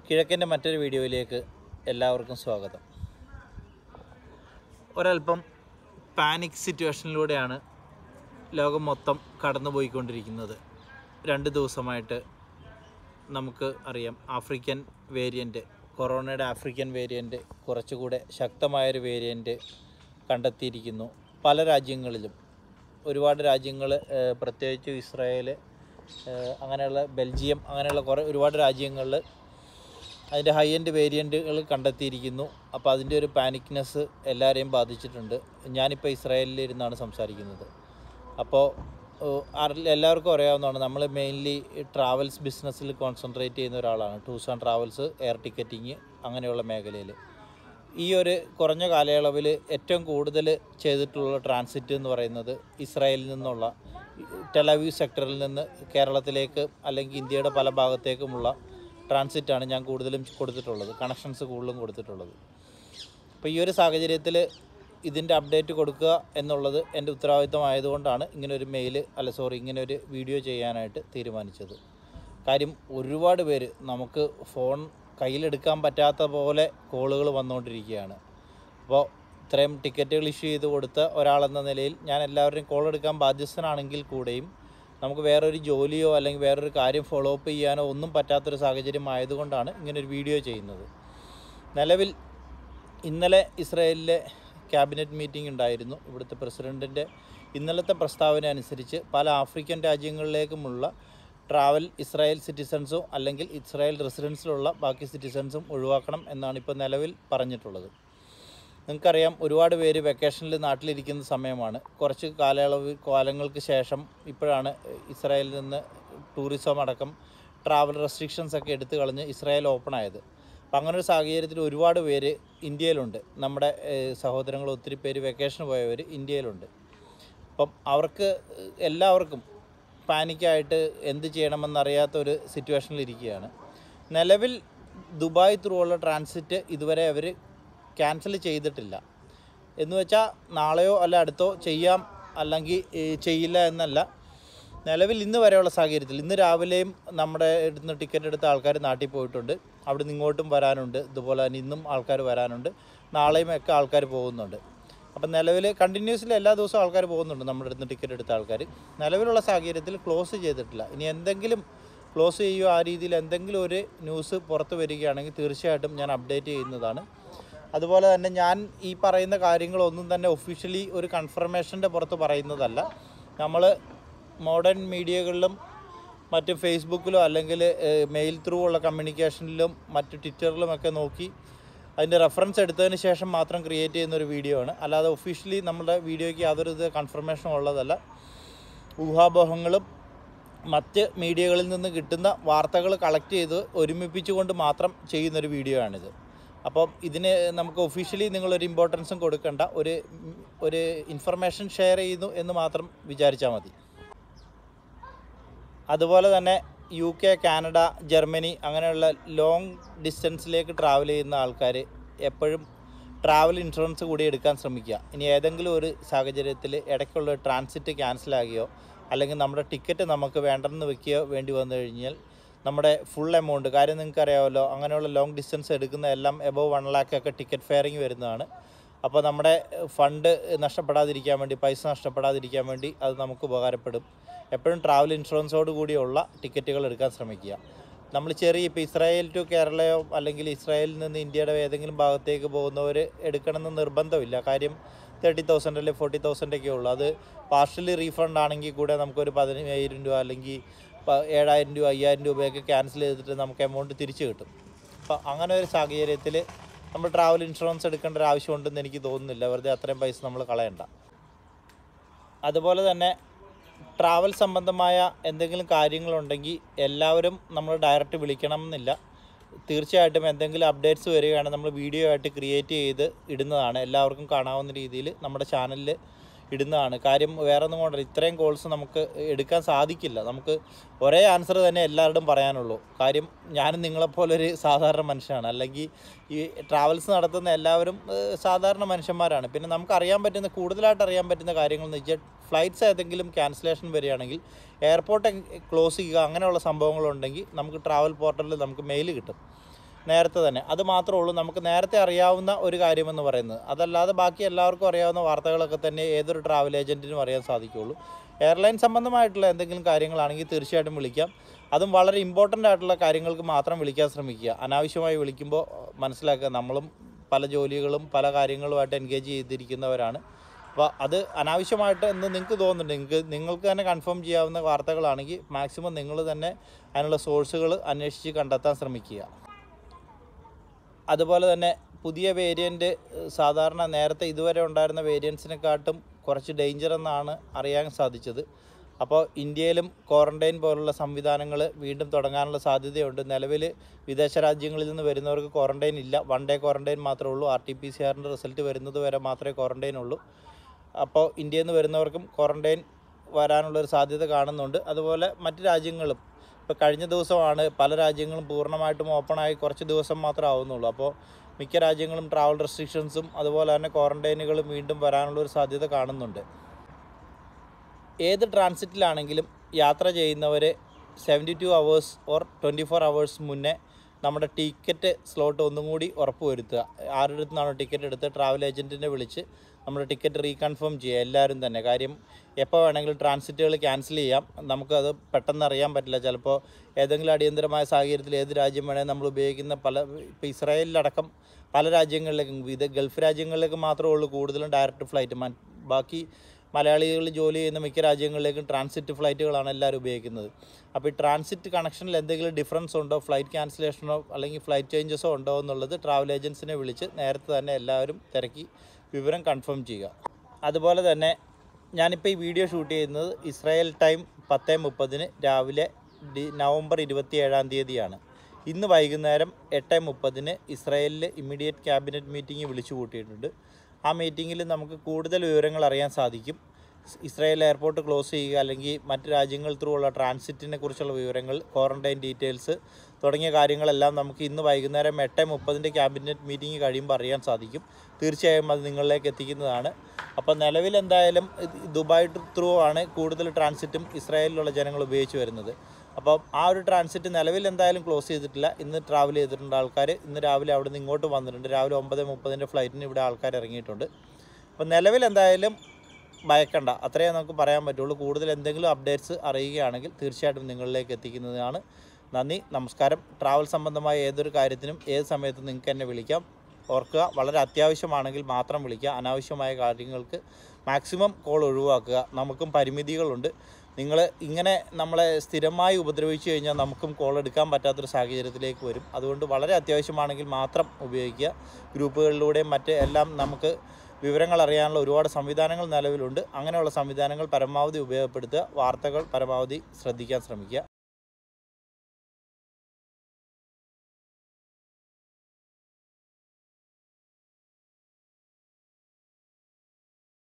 കിഴക്കിൻ്റെ മറ്റൊരു വീഡിയോയിലേക്ക് എല്ലാവർക്കും സ്വാഗതം ഒരല്പം പാനിക് സിറ്റുവേഷനിലൂടെയാണ് ലോകം മൊത്തം കടന്നുപോയിക്കൊണ്ടിരിക്കുന്നത് രണ്ട് ദിവസമായിട്ട് നമുക്ക് അറിയാം ആഫ്രിക്കൻ വേരിയൻ്റ് കൊറോണയുടെ ആഫ്രിക്കൻ വേരിയൻ്റ് കുറച്ചുകൂടെ ശക്തമായൊരു വേരിയൻ്റ് കണ്ടെത്തിയിരിക്കുന്നു പല രാജ്യങ്ങളിലും ഒരുപാട് രാജ്യങ്ങൾ പ്രത്യേകിച്ച് ഇസ്രായേൽ ഏഹ് അങ്ങനെയുള്ള ബെൽജിയം അങ്ങനെയുള്ള കുറേ ഒരുപാട് രാജ്യങ്ങളിൽ അതിൻ്റെ ഹൈ എൻഡ് വേരിയൻറ്റുകൾ കണ്ടെത്തിയിരിക്കുന്നു അപ്പോൾ അതിൻ്റെ ഒരു പാനിക്നെസ് എല്ലാവരെയും ബാധിച്ചിട്ടുണ്ട് ഞാനിപ്പോൾ ഇസ്രായേലിൽ ഇരുന്നാണ് സംസാരിക്കുന്നത് അപ്പോൾ ഏഹ് അറി- എല്ലാവർക്കും അറിയാവുന്നതാണ് നമ്മൾ മെയിൻലി ട്രാവൽസ് ബിസിനസ്സിൽ കോൺസെൻട്രേറ്റ് ചെയ്യുന്ന ഒരാളാണ് tours and travels air ticketing അങ്ങനെയുള്ള മേഖലയിൽ ഈ ഒരു കുറഞ്ഞ കാലയളവിൽ ഏറ്റവും കൂടുതൽ ചെയ്തിട്ടുള്ള ട്രാൻസിറ്റ് എന്ന് പറയുന്നത് ഇസ്രായേലിൽ നിന്നുള്ള ടെലവീവ് സെക്ടറിൽ നിന്ന് കേരളത്തിലേക്ക് അല്ലെങ്കിൽ ഇന്ത്യയുടെ പല ഭാഗത്തേക്കുമുള്ള ട്രാൻസിറ്റാണ് ഞാൻ കൂടുതലും കൊടുത്തിട്ടുള്ളത് കണക്ഷൻസ് കൂടുതലും കൊടുത്തിട്ടുള്ളത് അപ്പോൾ ഈ ഒരു സാഹചര്യത്തിൽ ഇതിൻ്റെ അപ്ഡേറ്റ് കൊടുക്കുക എന്നുള്ളത് എൻ്റെ ഉത്തരവാദിത്തമായതുകൊണ്ടാണ് ഇങ്ങനെ ഒരു മെയിൽ അല്ല സോറി ഇങ്ങനെ ഒരു വീഡിയോ ചെയ്യാനായിട്ട് തീരുമാനിച്ചത് കാര്യം ഒരുപാട് പേര് നമുക്ക് ഫോൺ കയ്യിലെടുക്കാൻ പറ്റാത്ത പോലെ കോളുകൾ വന്നുകൊണ്ടിരിക്കുകയാണ് അപ്പോൾ ഇത്രയും ടിക്കറ്റുകൾ ഇഷ്യൂ ചെയ്ത് കൊടുത്ത ഒരാളെന്ന നിലയിൽ ഞാൻ എല്ലാവരുടെയും കോൾ എടുക്കാൻ ബാധ്യസ്ഥനാണെങ്കിൽ കൂടെയും നമുക്ക് വേറൊരു ജോലിയോ അല്ലെങ്കിൽ വേറൊരു കാര്യം ഫോളോ അപ്പ് ചെയ്യാനോ ഒന്നും പറ്റാത്തൊരു സാഹചര്യം ആയതുകൊണ്ടാണ് ഇങ്ങനൊരു വീഡിയോ ചെയ്യുന്നത് നിലവിൽ ഇന്നലെ ഇസ്രായേലിലെ ക്യാബിനറ്റ് മീറ്റിംഗ് ഉണ്ടായിരുന്നു ഇവിടുത്തെ പ്രസിഡൻറ്റിൻ്റെ ഇന്നലത്തെ പ്രസ്താവന അനുസരിച്ച് പല ആഫ്രിക്കൻ രാജ്യങ്ങളിലേക്കുമുള്ള ട്രാവൽ ഇസ്രായേൽ സിറ്റിസൺസോ അല്ലെങ്കിൽ ഇസ്രായേൽ റെസിഡൻസിലുള്ള ബാക്കി സിറ്റിസൺസും ഒഴിവാക്കണം എന്നാണ് ഇപ്പോൾ നിലവിൽ പറഞ്ഞിട്ടുള്ളത് നിങ്ങൾക്കറിയാം ഒരുപാട് പേര് വെക്കേഷനിൽ നാട്ടിലിരിക്കുന്ന സമയമാണ് കുറച്ച് കാലയളവ് കാലങ്ങൾക്ക് ശേഷം ഇപ്പോഴാണ് ഇസ്രായേലിൽ നിന്ന് ടൂറിസം അടക്കം ട്രാവൽ റെസ്ട്രിക്ഷൻസ് ഒക്കെ എടുത്തു കളഞ്ഞ് ഇസ്രായേൽ ഓപ്പൺ ആയത് അപ്പം അങ്ങനെ ഒരു സാഹചര്യത്തിൽ ഒരുപാട് പേര് ഇന്ത്യയിലുണ്ട് നമ്മുടെ ഏഹ്, സഹോദരങ്ങൾ ഒത്തിരി പേര് വെക്കേഷന് പോയവർ ഇന്ത്യയിലുണ്ട് അപ്പം അവർക്ക് എല്ലാവർക്കും പാനിക്കായിട്ട് എന്ത് ചെയ്യണമെന്നറിയാത്ത ഒരു സിറ്റുവേഷനിൽ ഇരിക്കുകയാണ് നിലവിൽ ദുബായ് ത്രൂ ഉള്ള ട്രാൻസിറ്റ് ഇതുവരെ അവർ ക്യാൻസൽ ചെയ്തിട്ടില്ല എന്ന് വെച്ചാൽ നാളെയോ അല്ല അടുത്തോ ചെയ്യാം അല്ലെങ്കിൽ ഏ, ചെയ്യില്ല എന്നല്ല നിലവിൽ ഇന്ന് വരെയുള്ള സാഹചര്യത്തിൽ ഇന്ന് രാവിലെയും നമ്മുടെ ഇടുന്ന് ടിക്കറ്റ് എടുത്ത ആൾക്കാർ നാട്ടിൽ പോയിട്ടുണ്ട് അവിടെ നിന്ന് ഇങ്ങോട്ടും വരാനുണ്ട് ഇതുപോലെ തന്നെ ഇന്നും ആൾക്കാർ വരാനുണ്ട് നാളെയും ഒക്കെ ആൾക്കാർ പോകുന്നുണ്ട് അപ്പം നിലവിൽ കണ്ടിന്യൂസ്ലി എല്ലാ ദിവസവും ആൾക്കാർ പോകുന്നുണ്ട് നമ്മുടെ അടുത്ത് ടിക്കറ്റ് എടുത്ത ആൾക്കാർ നിലവിലുള്ള സാഹചര്യത്തിൽ ക്ലോസ് ചെയ്തിട്ടില്ല ഇനി എന്തെങ്കിലും ക്ലോസ് ചെയ്യുകയോ ആ രീതിയിൽ എന്തെങ്കിലും ഒരു ന്യൂസ് പുറത്ത് വരികയാണെങ്കിൽ തീർച്ചയായിട്ടും ഞാൻ അപ്ഡേറ്റ് ചെയ്യുന്നതാണ് അതുപോലെ തന്നെ ഞാൻ ഈ പറയുന്ന കാര്യങ്ങളൊന്നും തന്നെ ഒഫീഷ്യലി ഒരു കൺഫർമേഷൻ്റെ പുറത്ത് പറയുന്നതല്ല നമ്മൾ മോഡേൺ മീഡിയകളിലും മറ്റ് ഫേസ്ബുക്കിലോ അല്ലെങ്കിൽ മെയിൽ ത്രൂ ഉള്ള കമ്മ്യൂണിക്കേഷനിലും മറ്റ് ട്വിറ്ററിലുമൊക്കെ നോക്കി അതിൻ്റെ റെഫറൻസ് എടുത്തതിന് ശേഷം മാത്രം ക്രിയേറ്റ് ചെയ്യുന്ന ഒരു വീഡിയോ ആണ് അല്ലാതെ ഒഫീഷ്യലി നമ്മുടെ വീഡിയോയ്ക്ക് യാതൊരു ഇത് കൺഫർമേഷനും ഉള്ളതല്ല ഊഹാപോഹങ്ങളും മറ്റ് മീഡിയകളിൽ നിന്ന് കിട്ടുന്ന വാർത്തകൾ കളക്ട് ചെയ്ത് ഒരുമിപ്പിച്ചുകൊണ്ട് മാത്രം ചെയ്യുന്നൊരു വീഡിയോ ആണിത് അപ്പം ഇതിന് നമുക്ക് ഒഫീഷ്യലി നിങ്ങളൊരു ഇമ്പോർട്ടൻസും കൊടുക്കേണ്ട ഒരു ഒരു ഇൻഫർമേഷൻ ഷെയർ ചെയ്യുന്നു എന്ന് മാത്രം വിചാരിച്ചാൽ മതി അതുപോലെ തന്നെ യു കെ കാനഡ ജർമ്മനി അങ്ങനെയുള്ള ലോങ് ഡിസ്റ്റൻസിലേക്ക് ട്രാവൽ ചെയ്യുന്ന ആൾക്കാർ എപ്പോഴും ട്രാവൽ ഇൻഷുറൻസ് കൂടി എടുക്കാൻ ശ്രമിക്കുക ഇനി ഏതെങ്കിലും ഒരു സാഹചര്യത്തിൽ ഇടയ്ക്കുള്ള ട്രാൻസിറ്റ് ക്യാൻസൽ ആകുകയോ അല്ലെങ്കിൽ നമ്മുടെ ടിക്കറ്റ് നമുക്ക് വേണ്ടെന്ന് വെക്കുകയോ വേണ്ടി വന്നു കഴിഞ്ഞാൽ നമ്മുടെ ഫുൾ എമൗണ്ട് കാര്യം നിങ്ങൾക്ക് അറിയാമല്ലോ അങ്ങനെയുള്ള ലോങ് ഡിസ്റ്റൻസ് എടുക്കുന്ന എല്ലാം എബവ് വൺ ലാക്ക് ഒക്കെ ടിക്കറ്റ് ഫെയറിങ് വരുന്നതാണ് അപ്പോൾ നമ്മുടെ ഫണ്ട് നഷ്ടപ്പെടാതിരിക്കാൻ വേണ്ടി പൈസ നഷ്ടപ്പെടാതിരിക്കാൻ വേണ്ടി അത് നമുക്ക് ഉപകാരപ്പെടും എപ്പോഴും ട്രാവൽ ഇൻഷുറൻസോട് കൂടിയുള്ള ടിക്കറ്റുകൾ എടുക്കാൻ ശ്രമിക്കുക നമ്മൾ ചെറിയ ഇപ്പോൾ ഇസ്രായേൽ ടു കേരളയോ അല്ലെങ്കിൽ ഇസ്രായേലിൽ നിന്ന് ഇന്ത്യയുടെ ഏതെങ്കിലും ഭാഗത്തേക്ക് പോകുന്നവർ എടുക്കണമെന്ന് നിർബന്ധമില്ല കാര്യം തേർട്ടി തൗസൻഡ് അല്ലെങ്കിൽ ഫോർട്ടി തൗസൻഡ് ഒക്കെ ഉള്ളൂ അത് പാർഷ്യലി റീഫണ്ട് ആണെങ്കിൽ കൂടെ നമുക്കൊരു പതിനായിരം രൂപ അല്ലെങ്കിൽ പ- ഏഴായിരം രൂപ അയ്യായിരം രൂപയൊക്കെ ക്യാൻസൽ ചെയ്തിട്ട് നമുക്ക് എമൗണ്ട് തിരിച്ചു കിട്ടും അപ്പോൾ അങ്ങനെ ഒരു സാഹചര്യത്തിൽ നമ്മൾ ട്രാവൽ ഇൻഷുറൻസ് എടുക്കേണ്ട ഒരു ആവശ്യമുണ്ടെന്ന് എനിക്ക് തോന്നുന്നില്ല വെറുതെ അത്രയും പൈസ നമ്മൾ കളയണ്ട അതുപോലെ തന്നെ ട്രാവൽ സംബന്ധമായ എന്തെങ്കിലും കാര്യങ്ങളുണ്ടെങ്കിൽ എല്ലാവരും നമ്മൾ ഡയറക്റ്റ് വിളിക്കണം എന്നില്ല തീർച്ചയായിട്ടും എന്തെങ്കിലും അപ്ഡേറ്റ്സ് വരികയാണെങ്കിൽ നമ്മൾ വീഡിയോ ആയിട്ട് ക്രിയേറ്റ് ചെയ്ത് ഇടുന്നതാണ് എല്ലാവർക്കും കാണാവുന്ന രീതിയിൽ നമ്മുടെ ചാനലിൽ ഇടുന്നതാണ് കാര്യം വേറെ ഒന്നും കൊണ്ടല്ല ഇത്രയും കോൾസ് നമുക്ക് എടുക്കാൻ സാധിക്കില്ല നമുക്ക് ഒരേ ആൻസർ തന്നെ എല്ലാവരോടും പറയാനുള്ളൂ കാര്യം ഞാനും നിങ്ങളെപ്പോലൊരു സാധാരണ മനുഷ്യനാണ് അല്ലെങ്കിൽ ഈ ട്രാവൽസ് നടത്തുന്ന എല്ലാവരും ഏഹ്, സാധാരണ മനുഷ്യന്മാരാണ് പിന്നെ നമുക്ക് അറിയാൻ പറ്റുന്ന കൂടുതലായിട്ട് അറിയാൻ പറ്റുന്ന കാര്യങ്ങൾ എന്ന് വെച്ചാൽ ഫ്ലൈറ്റ്സ് ഏതെങ്കിലും ക്യാൻസലേഷൻ വരികയാണെങ്കിൽ എയർപോർട്ട് ക്ലോസ് ചെയ്യുക അങ്ങനെയുള്ള സംഭവങ്ങളുണ്ടെങ്കിൽ നമുക്ക് ട്രാവൽ പോർട്ടലിൽ നമുക്ക് മെയിൽ കിട്ടും നേരത്തെ തന്നെ അത് മാത്രമേ ഉള്ളൂ നമുക്ക് നേരത്തെ അറിയാവുന്ന ഒരു കാര്യമെന്ന് പറയുന്നത് അതല്ലാതെ ബാക്കി എല്ലാവർക്കും അറിയാവുന്ന വാർത്തകളൊക്കെ തന്നെ ഏതൊരു ട്രാവൽ ഏജൻറ്റിനും അറിയാൻ സാധിക്കുകയുള്ളൂ എയർലൈൻ സംബന്ധമായിട്ടുള്ള എന്തെങ്കിലും കാര്യങ്ങളാണെങ്കിൽ തീർച്ചയായിട്ടും വിളിക്കാം അതും വളരെ ഇമ്പോർട്ടൻ്റ് ആയിട്ടുള്ള കാര്യങ്ങൾക്ക് മാത്രം വിളിക്കാൻ ശ്രമിക്കുക അനാവശ്യമായി വിളിക്കുമ്പോൾ മനസ്സിലാക്കുക നമ്മളും പല ജോലികളും പല കാര്യങ്ങളുമായിട്ട് എൻഗേജ് ചെയ്തിരിക്കുന്നവരാണ് അപ്പോൾ അത് അനാവശ്യമായിട്ട് എന്ന് നിങ്ങൾക്ക് തോന്നുന്നുണ്ട് നിങ്ങൾക്ക് നിങ്ങൾക്ക് തന്നെ കൺഫേം ചെയ്യാവുന്ന വാർത്തകളാണെങ്കിൽ മാക്സിമം നിങ്ങൾ തന്നെ അതിനുള്ള സോഴ്സുകൾ അന്വേഷിച്ച് കണ്ടെത്താൻ ശ്രമിക്കുക അതുപോലെ തന്നെ പുതിയ വേരിയൻറ്റ് സാധാരണ നേരത്തെ ഇതുവരെ ഉണ്ടായിരുന്ന വേരിയൻസിനെക്കാട്ടും കുറച്ച് ഡേഞ്ചർ എന്നാണ് അറിയാൻ സാധിച്ചത് അപ്പോൾ ഇന്ത്യയിലും ക്വാറൻറ്റൈൻ പോലുള്ള സംവിധാനങ്ങൾ വീണ്ടും തുടങ്ങാനുള്ള സാധ്യതയുണ്ട് നിലവിൽ വിദേശ രാജ്യങ്ങളിൽ നിന്ന് വരുന്നവർക്ക് ക്വാറൻറ്റൈൻ ഇല്ല വൺ ഡേ ക്വാറൻറ്റൈൻ മാത്രമേ ഉള്ളൂ ആർ ടി പി സി ആറിൻ്റെ റിസൾട്ട് വരുന്നത് വരെ മാത്രമേ ക്വാറൻറ്റൈൻ ഉള്ളൂ അപ്പോൾ ഇന്ത്യയിൽ നിന്ന് വരുന്നവർക്കും ക്വാറൻറ്റൈൻ വരാനുള്ളൊരു സാധ്യത കാണുന്നുണ്ട് അതുപോലെ മറ്റ് രാജ്യങ്ങളും ഇപ്പോൾ കഴിഞ്ഞ ദിവസമാണ് പല രാജ്യങ്ങളും പൂർണ്ണമായിട്ടും ഓപ്പണായി കുറച്ച് ദിവസം മാത്രമേ ആവുന്നുള്ളൂ അപ്പോൾ മിക്ക രാജ്യങ്ങളും ട്രാവൽ റെസ്ട്രിക്ഷൻസും അതുപോലെ തന്നെ ക്വാറൻറ്റൈനുകളും വീണ്ടും വരാനുള്ളൊരു സാധ്യത കാണുന്നുണ്ട് ഏത് ട്രാൻസിറ്റിലാണെങ്കിലും യാത്ര ചെയ്യുന്നവർ seventy two hours or twenty four hours മുന്നേ നമ്മുടെ ടിക്കറ്റ് സ്ലോട്ട് ഒന്നും കൂടി ഉറപ്പ് വരുത്തുക ആരുടെ അടുത്ത് നിന്നാണോ ടിക്കറ്റ് എടുത്ത് ട്രാവൽ ഏജൻറ്റിനെ വിളിച്ച് നമ്മുടെ ടിക്കറ്റ് റീകൺഫേം ചെയ്യുക എല്ലാവരും തന്നെ കാര്യം എപ്പോൾ വേണമെങ്കിലും ട്രാൻസിറ്റുകൾ ക്യാൻസൽ ചെയ്യാം നമുക്കത് പെട്ടെന്ന് അറിയാൻ പറ്റില്ല ചിലപ്പോൾ ഏതെങ്കിലും അടിയന്തരമായ സാഹചര്യത്തിൽ ഏത് രാജ്യം വേണേൽ നമ്മൾ ഉപയോഗിക്കുന്ന പല ഇപ്പോൾ ഇസ്രായേലിലടക്കം പല രാജ്യങ്ങളിലേക്കും ഇത് ഗൾഫ് രാജ്യങ്ങളിലേക്ക് മാത്രമേ ഉള്ളൂ കൂടുതലും ഡയറക്റ്റ് ഫ്ലൈറ്റ് ബാക്കി മലയാളികൾ ജോലി ചെയ്യുന്ന മിക്ക രാജ്യങ്ങളിലേക്കും ട്രാൻസിറ്റ് ഫ്ലൈറ്റുകളാണ് എല്ലാവരും ഉപയോഗിക്കുന്നത് അപ്പോൾ ഈ ട്രാൻസിറ്റ് കണക്ഷനിൽ എന്തെങ്കിലും ഡിഫറൻസ് ഉണ്ടോ ഫ്ലൈറ്റ് ക്യാൻസലേഷനോ അല്ലെങ്കിൽ ഫ്ലൈറ്റ് ചേഞ്ചസോ ഉണ്ടോ എന്നുള്ളത് ട്രാവൽ ഏജൻസിനെ വിളിച്ച് നേരത്തെ തന്നെ എല്ലാവരും തിരക്കി വിവരം കൺഫേം ചെയ്യുക അതുപോലെ തന്നെ ഞാനിപ്പോൾ ഈ വീഡിയോ ഷൂട്ട് ചെയ്യുന്നത് ഇസ്രായേൽ ടൈം പത്ത് മുപ്പതിന് രാവിലെ ഡി നവംബർ ഇരുപത്തി ഏഴാം തീയതിയാണ് ഇന്ന് വൈകുന്നേരം എട്ട് മുപ്പതിന് ഇസ്രായേലിൽ ഇമ്മീഡിയറ്റ് ക്യാബിനറ്റ് മീറ്റിംഗ് വിളിച്ചു കൂട്ടിയിട്ടുണ്ട് ആ മീറ്റിങ്ങിൽ നമുക്ക് കൂടുതൽ വിവരങ്ങൾ അറിയാൻ സാധിക്കും ഇസ് ഇസ്രായേൽ എയർപോർട്ട് ക്ലോസ് ചെയ്യുക അല്ലെങ്കിൽ മറ്റ് രാജ്യങ്ങൾ ത്രൂ ഉള്ള ട്രാൻസിറ്റിനെ കുറിച്ചുള്ള വിവരങ്ങൾ ക്വാറൻറ്റൈൻ ഡീറ്റെയിൽസ് തുടങ്ങിയ കാര്യങ്ങളെല്ലാം നമുക്ക് ഇന്ന് വൈകുന്നേരം എട്ട് മുപ്പതിൻ്റെ ക്യാബിനറ്റ് മീറ്റിംഗ് കഴിയുമ്പോൾ അറിയാൻ സാധിക്കും തീർച്ചയായും അത് നിങ്ങളിലേക്ക് എത്തിക്കുന്നതാണ് അപ്പോൾ നിലവിൽ എന്തായാലും ഇത് ദുബായ് ത്രൂ ആണ് കൂടുതൽ ട്രാൻസിറ്റും ഇസ്രായേലിലുള്ള ജനങ്ങൾ ഉപയോഗിച്ച് വരുന്നത് അപ്പോൾ ആ ഒരു ട്രാൻസിറ്റ് നിലവിൽ എന്തായാലും ക്ലോസ് ചെയ്തിട്ടില്ല ഇന്ന് ട്രാവൽ ചെയ്തിട്ടുണ്ട് ആൾക്കാർ ഇന്ന് രാവിലെ അവിടെ നിന്ന് ഇങ്ങോട്ട് വന്നിട്ടുണ്ട് രാവിലെ ഒമ്പത് മുപ്പതിൻ്റെ ഫ്ലൈറ്റിന് ഇവിടെ ആൾക്കാർ ഇറങ്ങിയിട്ടുണ്ട് അപ്പോൾ നിലവിൽ എന്തായാലും ഭയക്കണ്ട അത്രയേ നമുക്ക് പറയാൻ പറ്റുള്ളൂ കൂടുതൽ എന്തെങ്കിലും അപ്ഡേറ്റ്സ് അറിയുകയാണെങ്കിൽ തീർച്ചയായിട്ടും നിങ്ങളിലേക്ക് എത്തിക്കുന്നതാണ് നന്ദി നമസ്കാരം ട്രാവൽ സംബന്ധമായ ഏതൊരു കാര്യത്തിനും ഏത് സമയത്തും നിങ്ങൾക്ക് എന്നെ വിളിക്കാം ഓർക്കുക വളരെ അത്യാവശ്യമാണെങ്കിൽ മാത്രം വിളിക്കുക അനാവശ്യമായ കാര്യങ്ങൾക്ക് മാക്സിമം കോൾ ഒഴിവാക്കുക നമുക്കും പരിമിതികളുണ്ട് നിങ്ങൾ ഇങ്ങനെ നമ്മളെ സ്ഥിരമായി ഉപദ്രവിച്ചു കഴിഞ്ഞാൽ നമുക്കും കോൾ എടുക്കാൻ പറ്റാത്തൊരു സാഹചര്യത്തിലേക്ക് വരും അതുകൊണ്ട് വളരെ അത്യാവശ്യമാണെങ്കിൽ മാത്രം ഉപയോഗിക്കുക ഗ്രൂപ്പുകളിലൂടെയും മറ്റ് എല്ലാം നമുക്ക് വിവരങ്ങൾ അറിയാനുള്ള ഒരുപാട് സംവിധാനങ്ങൾ നിലവിലുണ്ട് അങ്ങനെയുള്ള സംവിധാനങ്ങൾ പരമാവധി ഉപയോഗപ്പെടുത്തുക വാർത്തകൾ പരമാവധി ശ്രദ്ധിക്കാൻ ശ്രമിക്കുക